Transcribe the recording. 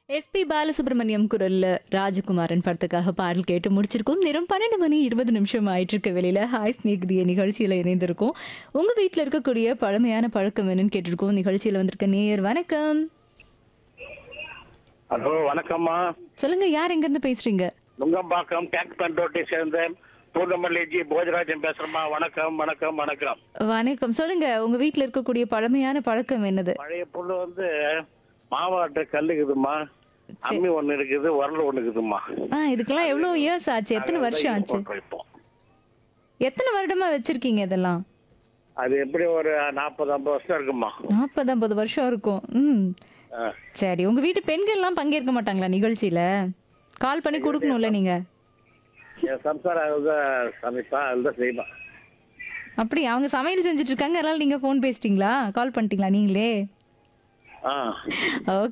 SP Balasubramaniam குரல்ல ராஜகுமாரன் படத்துக்காக பாடல் கேட்டு முடிச்சிருக்கோம் நேரம் பன்னெண்டு மணி இருபது நிமிஷம் ஆயிட்டு இருக்க வெளியில ஹாய் ஸ்நேகிதிய நிகழ்ச்சியில இணைந்திருக்கோம் உங்க வீட்ல இருக்கக்கூடிய பழமையான பழக்கம் என்னன்னு கேட்டிருக்கோம் நிகழ்ச்சியில வந்திருக்க நேயர் வணக்கம் ஹலோ வணக்கம்மா சொல்லுங்க யார் எங்க இருந்து பேசுறீங்க நுங்கம்பாக்கம் டேங்க் பண்டோட்டை சேர்ந்த பூர்ணமல்லிஜி போஜராஜன் பேசுறேம்மா வணக்கம் வணக்கம் வணக்கம் வணக்கம் சொல்லுங்க உங்க வீட்ல இருக்கக்கூடிய பழமையான பழக்கம் என்னது பழைய புல்லு வந்து மாவாட்ட கல்லுக்குதுமா அம்மி ஒண்ணு இருக்குது உரல் ஒண்ணு இருக்குதுமா ஆ இதுக்கெல்லாம் எவ்வளவு இயர்ஸ் ஆச்சு எத்தனை வருஷம் ஆச்சு போட்டு வைப்போம். எத்தனை வருடமா வச்சிருக்கீங்க இதெல்லாம் அது எப்படி ஒரு நாற்பது ஐம்பது வருஷம் இருக்குமா நாற்பது ஐம்பது வருஷம் இருக்கும் ம் ஆ. சரி உங்க வீட்டு பெண்கள் எல்லாம் பங்கேற்க மாட்டாங்களா நிகழ்ச்சியில கால் பண்ணி கொடுக்கணும்ல நீங்க என் சம்சாரம் அதுதான் சமைப்பா அதுதான் செய்வா அப்படி அவங்க சமையல் செஞ்சுட்டு இருக்காங்க அதனால நீங்க ஃபோன் பேசிட்டீங்களா கால் பண்ணிட்டீங்களா நீங்களே ஆ ஓகே